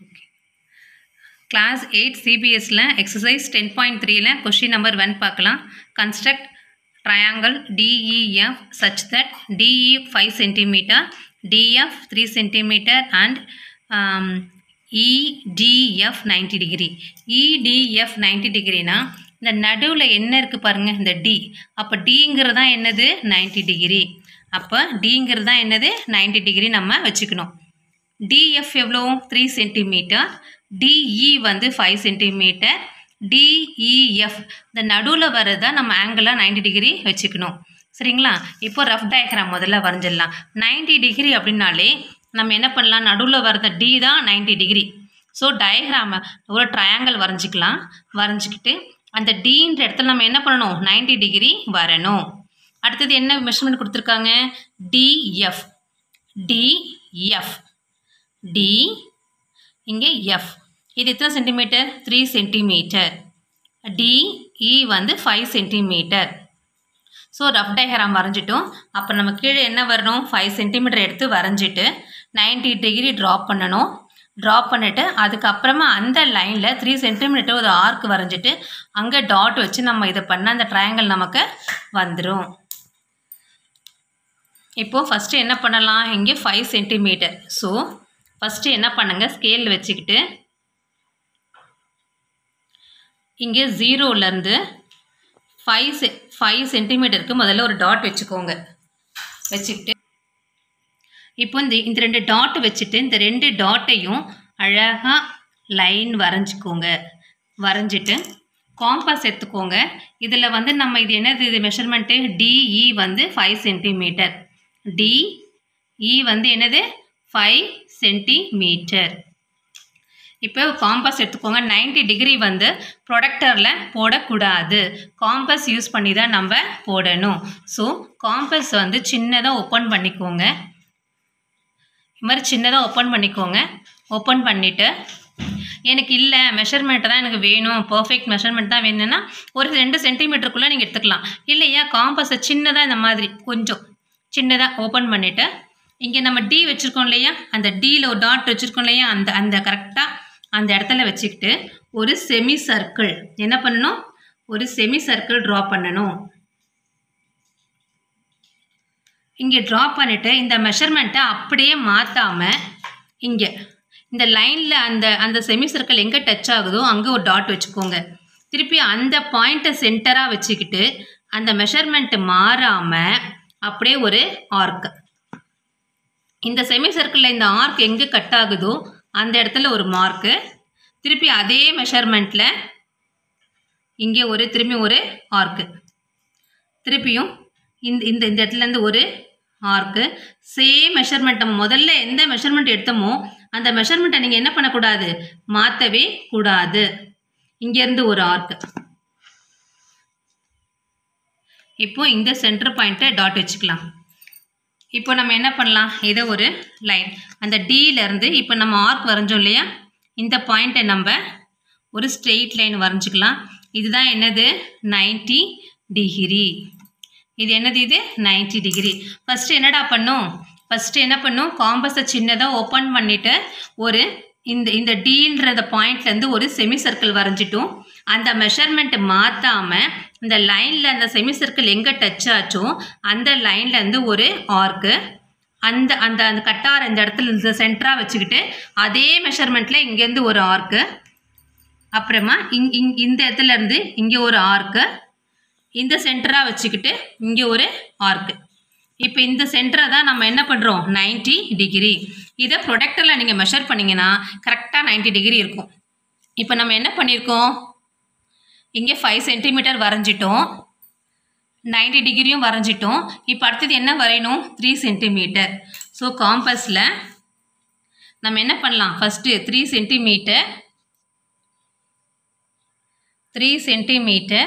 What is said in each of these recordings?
class eight சிபிஎஸ்சில் exercise ten point த்ரீல question number one பார்க்கலாம் construct triangle DEF such that DE five centimetre DF three centimetre and EDF ninety degree EDF ninety டிகிரினா இந்த நடுவில் என்ன இருக்குது பாருங்கள் இந்த டி அப்போ டிங்கிறது தான் என்னது நைன்டி டிகிரி அப்போ டிங்கிறது தான் என்னது நைன்டி டிகிரி நம்ம வச்சுக்கணும் டிஎஃப் எவ்வளோ த்ரீ சென்டிமீட்டர் டிஇ வந்து ஃபைவ் சென்டிமீட்டர் டிஇஎஃப் இந்த நடுவில் வர்றதா நம்ம ஆங்கிளாக நைன்டி டிகிரி வச்சுக்கணும் சரிங்களா இப்போ ரஃப் டயக்ராம் முதல்ல வரைஞ்சிடலாம் நைன்டி டிகிரி அப்படின்னாலே நம்ம என்ன பண்ணலாம் நடுவில் வர்ற டி தான் நைன்டி டிகிரி ஸோ டயக்ராமை ஒரு ட்ரையாங்கிள் வரைஞ்சிக்கலாம் வரைஞ்சிக்கிட்டு அந்த டீன்ற இடத்துல நம்ம என்ன பண்ணணும் நைன்டி டிகிரி வரணும் அடுத்தது என்ன மெஷர்மெண்ட் கொடுத்துருக்காங்க டிஎஃப் டிஎஃப் டி இங்கே எஃப் இது எத்தனை சென்டிமீட்டர் த்ரீ சென்டிமீட்டர் டிஇ வந்து five centimetre so rough diagram வரைஞ்சிட்டோம் அப்போ நம்ம கீழே என்ன வரணும் ஃபைவ் சென்டிமீட்டர் எடுத்து வரைஞ்சிட்டு நைன்டி டிகிரி ட்ராப் பண்ணணும் ட்ராப் பண்ணிவிட்டு அதுக்கப்புறமா அந்த லைனில் த்ரீ சென்டிமீட்டர் ஒரு ஆர்க் வரைஞ்சிட்டு அங்கே டாட் வச்சு நம்ம இதை பண்ண அந்த ட்ரையாங்கிள் நமக்கு வந்துடும் இப்போது ஃபஸ்ட்டு என்ன பண்ணலாம் இங்கே ஃபைவ் சென்டிமீட்டர் ஸோ ஃபஸ்ட்டு என்ன பண்ணுங்கள் ஸ்கேல் வச்சுக்கிட்டு இங்கே ஜீரோலேருந்து ஃபைவ் செ ஃபைவ் சென்டிமீட்டருக்கு முதல்ல ஒரு டாட் வச்சுக்கோங்க வச்சுக்கிட்டு இப்போ இந்த இந்த ரெண்டு டாட் வச்சுட்டு இந்த ரெண்டு டாட்டையும் அழகாக லைன் வரைஞ்சிக்கோங்க வரைஞ்சிட்டு காம்பஸ் எடுத்துக்கோங்க இதில் வந்து நம்ம இது என்னது இது மெஷர்மெண்ட்டு டிஇ வந்து ஃபைவ் சென்டிமீட்டர் டிஇ வந்து என்னது ஃபைவ் சென்டிமீட்டர் இப்போ காம்பஸ் எடுத்துக்கோங்க நைன்டி டிகிரி வந்து ப்ரொடக்டரில் போடக்கூடாது காம்பஸ் யூஸ் பண்ணி தான் நம்ம போடணும் ஸோ காம்பஸ் வந்து சின்னதாக ஓப்பன் பண்ணிக்கோங்க இது மாதிரி சின்னதாக ஓப்பன் பண்ணிக்கோங்க ஓப்பன் பண்ணிவிட்டு எனக்கு இல்லை மெஷர்மெண்ட் தான் எனக்கு வேணும் பர்ஃபெக்ட் மெஷர்மெண்ட் தான் வேணும்னா ஒரு ரெண்டு சென்டிமீட்டருக்குள்ளே நீங்கள் எடுத்துக்கலாம் இல்லையா காம்பஸை சின்னதாக இந்த மாதிரி கொஞ்சம் சின்னதாக ஓப்பன் பண்ணிவிட்டு இங்கே நம்ம டி வச்சுருக்கோம் இல்லையா அந்த டியில் ஒரு டாட் வச்சுருக்கோம் இல்லையா அந்த அந்த கரெக்டாக அந்த இடத்துல வச்சுக்கிட்டு ஒரு செமி சர்க்கிள் என்ன பண்ணணும் ஒரு செமி சர்க்கிள் ட்ரா பண்ணணும் இங்கே ட்ரா பண்ணிவிட்டு இந்த மெஷர்மெண்ட்டை அப்படியே மாற்றாமல் இங்கே இந்த லைனில் அந்த அந்த செமி சர்க்கிள் எங்கே டச் ஆகுதோ அங்கே ஒரு டாட் வச்சுக்கோங்க திருப்பி அந்த பாயிண்ட்டை சென்டராக வச்சுக்கிட்டு அந்த மெஷர்மெண்ட்டு மாறாமல் அப்படியே ஒரு ஆர்க் இந்த செமி சர்க்கிளில் இந்த ஆர்க் எங்கே கட் ஆகுதோ அந்த இடத்துல ஒரு மார்க்கு திருப்பி அதே மெஷர்மெண்ட்டில் இங்கே ஒரு திரும்பி ஒரு ஆர்க்கு திருப்பியும் இந்த இந்த இந்த இடத்துலேருந்து ஒரு ஆர்க்கு சேம் மெஷர்மெண்ட்டை முதல்ல எந்த மெஷர்மெண்ட் எடுத்தோமோ அந்த மெஷர்மெண்ட்டை நீங்கள் என்ன பண்ணக்கூடாது மாற்றவே கூடாது இங்கேருந்து ஒரு ஆர்க்கு இப்போ இந்த சென்டர் பாயிண்ட்டை டாட் வச்சுக்கலாம் இப்போ நம்ம என்ன பண்ணலாம் இதை ஒரு லைன் அந்த டியிலேருந்து இப்போ நம்ம ஆர்க் வரைஞ்சோம் இல்லையா இந்த பாயிண்ட்டை நம்ம ஒரு ஸ்ட்ரெயிட் லைன் வரைஞ்சிக்கலாம் இதுதான் என்னது நைன்டி டிகிரி இது என்னது இது நைன்டி டிகிரி ஃபஸ்ட்டு என்னடா பண்ணும் ஃபஸ்ட்டு என்ன பண்ணும் காம்பஸை சின்னதாக ஓப்பன் பண்ணிவிட்டு ஒரு இந்த இந்த டீன்ற பாயிண்ட்லேருந்து ஒரு செமி சர்க்கிள் வரைஞ்சிட்டோம் அந்த மெஷர்மெண்ட் மாற்றாமல் இந்த லைனில் அந்த செமி சர்க்கிள் எங்கே டச் ஆச்சோ அந்த லைன்லேருந்து ஒரு ஆர்க்கு அந்த அந்த அந்த கட்டார் இந்த இடத்துல இந்த சென்டராக வச்சுக்கிட்டு அதே மெஷர்மெண்ட்டில் இங்கேருந்து ஒரு ஆர்க்கு அப்புறமா இங் இங் இந்த இடத்துலேருந்து இங்கே ஒரு ஆர்க்கு இந்த சென்டராக வச்சுக்கிட்டு இங்கே ஒரு ஆர்க்கு இப்போ இந்த சென்டரை தான் நம்ம என்ன பண்ணுறோம் நைன்டி டிகிரி இதை ப்ரொடக்டரில் நீங்கள் மெஷர் பண்ணிங்கன்னா கரெக்டாக நைன்டி டிகிரி இருக்கும் இப்போ நம்ம என்ன பண்ணியிருக்கோம் இங்கே ஃபைவ் சென்டிமீட்டர் வரைஞ்சிட்டோம் நைன்டி டிகிரியும் வரைஞ்சிட்டோம் இப்போ அடுத்தது என்ன வரையணும் த்ரீ சென்டிமீட்டர் ஸோ காம்பஸில் நம்ம என்ன பண்ணலாம் first three centimetre three centimetre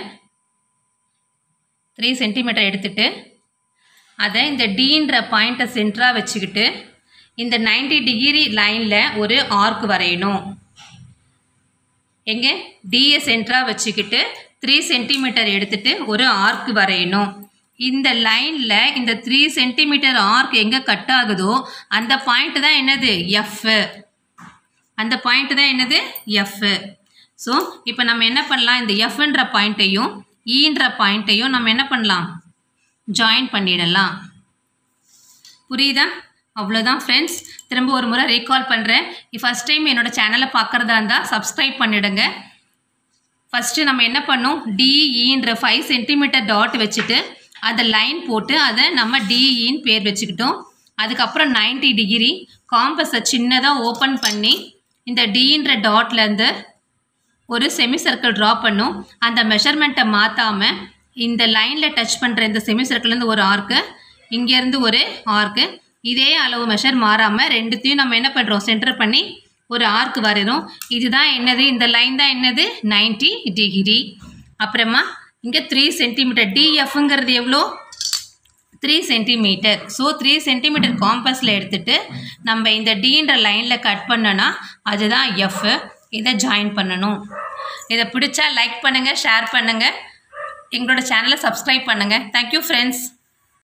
three centimetre எடுத்துகிட்டு அதை இந்த டீன்ற பாயிண்ட்டை சென்டராக வச்சுக்கிட்டு இந்த நைன்டி டிகிரி லைனில் ஒரு ஆர்க் வரையணும் எங்கே டிஏ சென்டராக வச்சுக்கிட்டு த்ரீ சென்டிமீட்டர் எடுத்துகிட்டு ஒரு ஆர்க் வரையணும் இந்த லைனில் இந்த த்ரீ சென்டிமீட்டர் ஆர்க் எங்கே கட் ஆகுதோ அந்த பாயிண்ட் தான் என்னது எஃப் அந்த பாயிண்ட் தான் என்னது எஃப் ஸோ இப்போ நம்ம என்ன பண்ணலாம் இந்த எஃப்ன்ற பாயிண்ட்டையும் ஈன்ற பாயிண்ட்டையும் நம்ம என்ன பண்ணலாம் ஜாயின் பண்ணிடலாம் புரியுதா அவ்வளோதான் ஃப்ரெண்ட்ஸ் திரும்ப ஒரு முறை ரீகால் பண்ணுறேன் ஃபஸ்ட் டைம் என்னோட சேனலை பார்க்குறதா இருந்தால் சப்ஸ்கிரைப் பண்ணிடுங்க ஃபஸ்ட்டு நம்ம என்ன பண்ணோம் டிஇன்ற ஃபைவ் சென்டிமீட்டர் டாட் வச்சுட்டு அதை லைன் போட்டு அதை நம்ம டிஇன்னு பேர் வச்சுக்கிட்டோம் அதுக்கப்புறம் 90 டிகிரி காம்பஸை சின்னதாக ஓப்பன் பண்ணி இந்த டின்ற டாட்லேருந்து ஒரு செமி சர்க்கிள் ட்ரா பண்ணும் அந்த மெஷர்மெண்ட்டை மாற்றாமல் இந்த லைனில் டச் பண்ணுற இந்த செமி சர்க்கிள்லேருந்து ஒரு ஆர்க்கு இங்கேருந்து ஒரு ஆர்க்கு இதே அளவு மெஷர் மாறாமல் ரெண்டுத்தையும் நம்ம என்ன பண்ணுறோம் சென்டர் பண்ணி ஒரு ஆர்க் வரைகிறோம் இதுதான் என்னது இந்த லைன் தான் என்னது 90 டிகிரி அப்புறமா இங்கே த்ரீ சென்டிமீட்டர் டிஎஃப்ங்கிறது எவ்வளோ three centimetre so three centimetre காம்பஸில் எடுத்துட்டு நம்ம இந்த டீன்ற லைனில் கட் பண்ணோன்னா அதுதான் எஃப் இதை ஜாயின் பண்ணணும் இதை பிடிச்சா லைக் பண்ணுங்கள் ஷேர் பண்ணுங்கள் எங்களோட சேனலை சப்ஸ்கிரைப் பண்ணுங்கள் தேங்க்யூ ஃப்ரெண்ட்ஸ்